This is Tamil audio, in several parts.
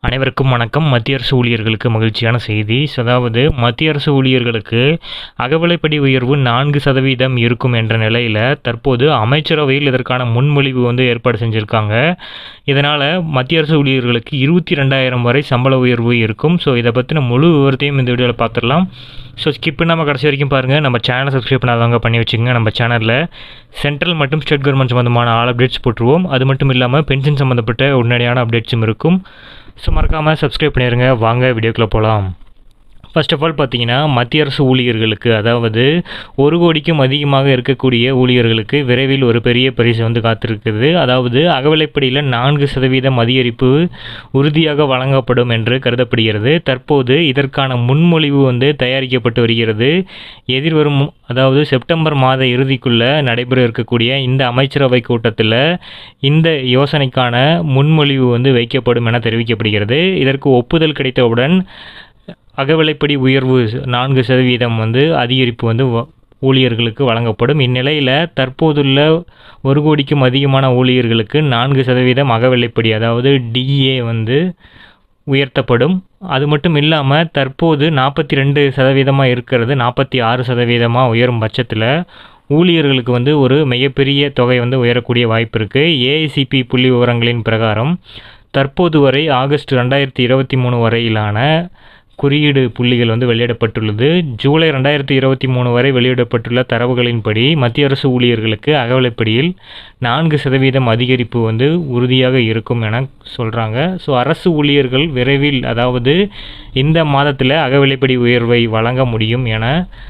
அனைவருக்கும் வணக்கம் மத்திய அரசு ஊழியர்களுக்கு மகிழ்ச்சியான செய்தி ஸோ அதாவது மத்திய அரசு ஊழியர்களுக்கு அகவிலைப்படி உயர்வு நான்கு சதவீதம் இருக்கும் என்ற நிலையில் தற்போது அமைச்சரவையில் இதற்கான முன்மொழிவு வந்து ஏற்பாடு செஞ்சுருக்காங்க இதனால் மத்திய அரசு ஊழியர்களுக்கு இருபத்தி ரெண்டாயிரம் வரை சம்பள உயர்வு இருக்கும் ஸோ இதை பற்றின முழு விவரத்தையும் இந்த வீடியோவில் பார்த்துடலாம் ஸோ ஸ்கிப் பண்ணாமல் கடைசி வரைக்கும் பாருங்கள் நம்ம சேனலை சப்ஸ்கிரைப் பண்ணாதவங்க பண்ணி வச்சுங்க நம்ம சேனலில் சென்ட்ரல் மற்றும் ஸ்டேட் கவர்மெண்ட் சம்மந்தமான ஆல் அப்டேட்ஸ் போட்டுருவோம் அது மட்டும் இல்லாமல் பென்ஷன் சம்மந்தப்பட்ட உடனடியான அப்டேட்ஸும் இருக்கும் ஸோ மறக்காமல் சப்ஸ்கிரைப் பண்ணிடுங்க வாங்க வீடியோக்குள்ளே போகலாம் ஃபர்ஸ்ட் ஆஃப் ஆல் பார்த்தீங்கன்னா மத்திய அரசு ஊழியர்களுக்கு அதாவது ஒரு கோடிக்கும் அதிகமாக இருக்கக்கூடிய ஊழியர்களுக்கு விரைவில் ஒரு பெரிய பரிசு வந்து காத்திருக்கிறது அதாவது அகவிலைப்படியில் நான்கு சதவீதம் அதிகரிப்பு உறுதியாக வழங்கப்படும் என்று கருதப்படுகிறது தற்போது இதற்கான முன்மொழிவு வந்து தயாரிக்கப்பட்டு வருகிறது எதிர்வரும் அதாவது செப்டம்பர் மாத இறுதிக்குள்ளே நடைபெற இருக்கக்கூடிய இந்த அமைச்சரவை கூட்டத்தில் இந்த யோசனைக்கான முன்மொழிவு வந்து வைக்கப்படும் என தெரிவிக்கப்படுகிறது இதற்கு ஒப்புதல் கிடைத்தவுடன் அகவிலைப்படி உயர்வு நான்கு சதவீதம் வந்து அதிகரிப்பு வந்து ஊழியர்களுக்கு வழங்கப்படும் இந்நிலையில் தற்போதுள்ள ஒரு கோடிக்கும் அதிகமான ஊழியர்களுக்கு நான்கு சதவீதம் அகவிலைப்படி அதாவது டிஏ வந்து உயர்த்தப்படும் அது மட்டும் இல்லாமல் தற்போது நாற்பத்தி ரெண்டு சதவீதமாக இருக்கிறது நாற்பத்தி ஆறு சதவீதமாக உயரும் பட்சத்தில் ஊழியர்களுக்கு வந்து ஒரு மிகப்பெரிய தொகை வந்து உயரக்கூடிய வாய்ப்பு இருக்குது ஏஐசிபி புள்ளி விவரங்களின் பிரகாரம் தற்போது வரை ஆகஸ்ட் ரெண்டாயிரத்தி இருபத்தி மூணு வரையிலான குறியீடு புள்ளிகள் வந்து வெளியிடப்பட்டுள்ளது ஜூலை ரெண்டாயிரத்தி இருபத்தி மூணு வரை வெளியிடப்பட்டுள்ள தரவுகளின்படி மத்திய அரசு ஊழியர்களுக்கு அகவிலைப்படியில் நான்கு சதவீதம் அதிகரிப்பு வந்து உறுதியாக இருக்கும் என சொல்கிறாங்க ஸோ அரசு ஊழியர்கள் விரைவில் அதாவது இந்த மாதத்தில் அகவிலைப்படி உயர்வை வழங்க முடியும் என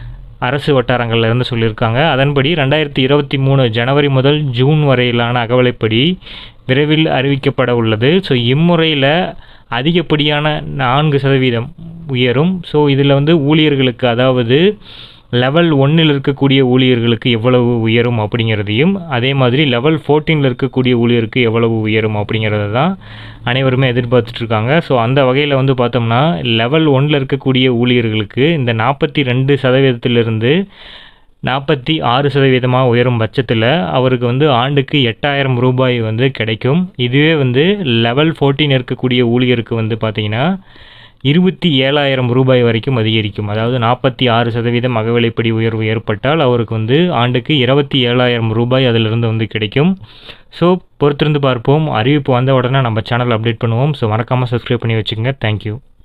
அரசு வட்டாரங்கள்லேருந்து சொல்லியிருக்காங்க அதன்படி ரெண்டாயிரத்தி இருபத்தி மூணு ஜனவரி முதல் ஜூன் வரையிலான அகவிலைப்படி விரைவில் அறிவிக்கப்பட உள்ளது ஸோ இம்முறையில் அதிகப்படியான நான்கு சதவீதம் உயரும் ஸோ இதில் வந்து ஊழியர்களுக்கு அதாவது லெவல் ஒன்னில் இருக்கக்கூடிய ஊழியர்களுக்கு எவ்வளவு உயரும் அப்படிங்கிறதையும் அதே மாதிரி லெவல் ஃபோர்டீனில் இருக்கக்கூடிய ஊழியருக்கு எவ்வளவு உயரும் அப்படிங்கிறத தான் அனைவருமே எதிர்பார்த்துட்ருக்காங்க ஸோ அந்த வகையில் வந்து பார்த்தோம்னா லெவல் ஒன்னில் இருக்கக்கூடிய ஊழியர்களுக்கு இந்த நாற்பத்தி ரெண்டு சதவீதத்திலிருந்து நாற்பத்தி ஆறு சதவீதமாக உயரும் பட்சத்தில் அவருக்கு வந்து ஆண்டுக்கு எட்டாயிரம் ரூபாய் வந்து கிடைக்கும் இதுவே வந்து லெவல் ஃபோர்டீன் இருக்கக்கூடிய ஊழியருக்கு வந்து பார்த்திங்கன்னா இருபத்தி ஏழாயிரம் ரூபாய் வரைக்கும் அதிகரிக்கும் அதாவது நாற்பத்தி ஆறு சதவீதம் அகவிலைப்படி உயர்வு ஏற்பட்டால் அவருக்கு வந்து ஆண்டுக்கு இருபத்தி ஏழாயிரம் ரூபாய் அதிலிருந்து வந்து கிடைக்கும் ஸோ பொறுத்திருந்து பார்ப்போம் அறிவிப்பு வந்த உடனே நம்ம சேனல் அப்டேட் பண்ணுவோம் ஸோ மறக்காமல் சப்ஸ்கிரைப் பண்ணி வச்சுக்கோங்க தேங்க்யூ